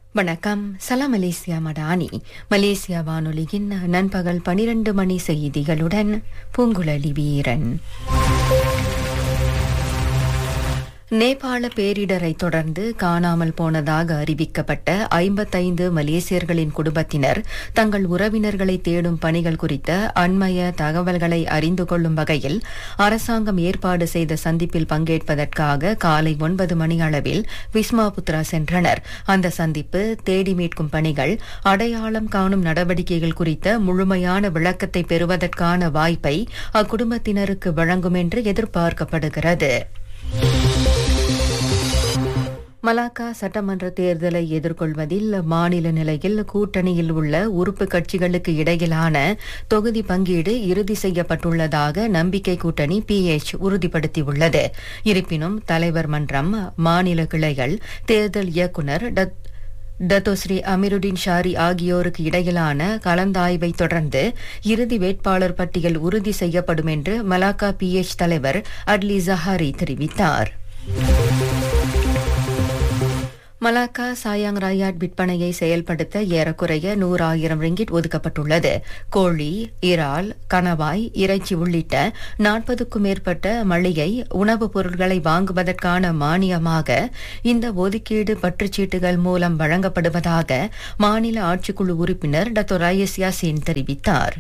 வணக்கம் சலாம் Malaysia Madani Malaysia வானொலியின் நண்பகல் பனிரண்டு மணி செய்திகளுடன் பூங்குழலி வீரன் நேபாள பேரிடரை தொடர்ந்து காணாமல் போனதாக அறிவிக்கப்பட்ட ஐம்பத்தைந்து மலேசியர்களின் குடும்பத்தினர் தங்கள் உறவினர்களை தேடும் பணிகள் குறித்த அண்மைய தகவல்களை அறிந்து கொள்ளும் வகையில் அரசாங்கம் ஏற்பாடு செய்த சந்திப்பில் பங்கேற்பதற்காக காலை ஒன்பது மணி அளவில் விஸ்மாபுத்ரா சென்றனர் அந்த சந்திப்பு தேடி மீட்கும் பணிகள் அடையாளம் காணும் நடவடிக்கைகள் குறித்த முழுமையான விளக்கத்தை பெறுவதற்கான வாய்ப்பை அக்குடும்பத்தினருக்கு வழங்கும் என்று எதிர்பார்க்கப்படுகிறது மலாக்கா சட்டமன்ற தேர்தலை எதிர்கொள்வதில் மாநில நிலையில் கூட்டணியில் உள்ள உறுப்பு கட்சிகளுக்கு இடையிலான தொகுதி பங்கீடு இறுதி செய்யப்பட்டுள்ளதாக நம்பிக்கை கூட்டணி பிஎச் உறுதிப்படுத்தியுள்ளது இருப்பினும் தலைவர் மன்றம் மாநில கிளைகள் தேர்தல் இயக்குநர் டத்தோஸ்ரீ அமிருடின் ஷாரி ஆகியோருக்கு இடையிலான கலந்தாய்வை தொடர்ந்து இறுதி வேட்பாளர் பட்டியல் உறுதி செய்யப்படும் என்று மலாக்கா பிஎச் தலைவர் அட்லி ஜஹாரி தெரிவித்தார் மலாக்கா சாயாங் ராயாட் விற்பனையை செயல்படுத்த ஏறக்குறைய நூறாயிரம் ரிங்கிட் ஒதுக்கப்பட்டுள்ளது கோழி இறால் கணவாய் இறைச்சி உள்ளிட்ட நாற்பதுக்கும் மேற்பட்ட மளிகை உணவுப் பொருட்களை வாங்குவதற்கான மானியமாக இந்த ஒதுக்கீடு பற்றுச்சீட்டுகள் மூலம் வழங்கப்படுவதாக மாநில ஆட்சிக்குழு உறுப்பினர் டாக்டர் ராயஸ் யாசின் தெரிவித்தார்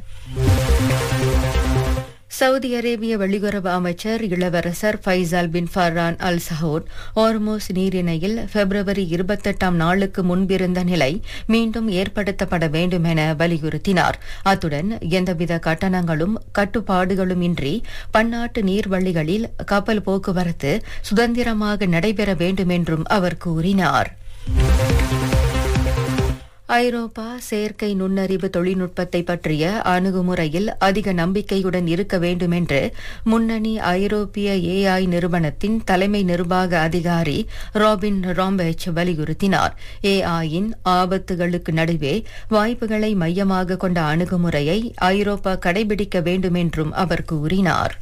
சவுதி அரேபிய வெளியுறவு அமைச்சர் இளவரசர் ஃபைசால் பின் ஃபர்ரான் அல் சஹோட் ஓர்மோஸ் நீரிணையில் பிப்ரவரி இருபத்தெட்டாம் நாளுக்கு முன்பிருந்த நிலை மீண்டும் ஏற்படுத்தப்பட வேண்டும் என வலியுறுத்தினார் அத்துடன் எந்தவித கட்டணங்களும் கட்டுப்பாடுகளும் இன்றி பன்னாட்டு நீர்வழிகளில் கப்பல் போக்குவரத்து சுதந்திரமாக நடைபெற வேண்டும் என்றும் அவர் கூறினார் ஐரோப்பா செயற்கை நுண்ணறிவு தொழில்நுட்பத்தை பற்றிய அணுகுமுறையில் அதிக நம்பிக்கையுடன் இருக்க வேண்டும் என்று முன்னணி ஐரோப்பிய ஏஐ நிறுவனத்தின் தலைமை நிர்வாக அதிகாரி ராபின் ராம்பெச் வலியுறுத்தினார் ஏஐயின் ஆபத்துகளுக்கு நடுவே வாய்ப்புகளை மையமாக கொண்ட அணுகுமுறையை ஐரோப்பா கடைபிடிக்க வேண்டும் என்றும் அவர் கூறினார்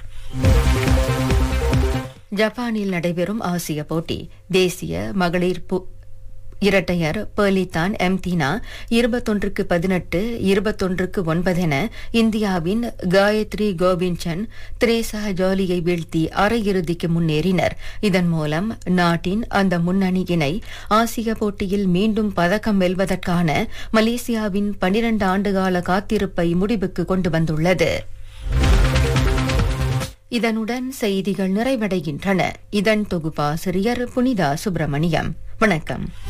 ஜப்பானில் நடைபெறும் ஆசிய போட்டி தேசிய மகளிர் இரட்டையர் பேர்லித்தான் எம்தீனா இருபத்தொன்றுக்கு பதினெட்டு இருபத்தொன்றுக்கு ஒன்பதென இந்தியாவின் காயத்ரி கோவிந்தன் திரேசா ஜாலியை வீழ்த்தி அரையிறுதிக்கு முன்னேறினர் இதன் மூலம் நாட்டின் அந்த முன்னணியினை ஆசிய போட்டியில் மீண்டும் பதக்கம் வெல்வதற்கான மலேசியாவின் பனிரண்டு ஆண்டுகால காத்திருப்பை முடிவுக்கு கொண்டு வந்துள்ளது இதனுடன் செய்திகள் நிறைவடைகின்றன இதன் தொகுப்பாசிரியர் புனிதா சுப்பிரமணியம் வணக்கம்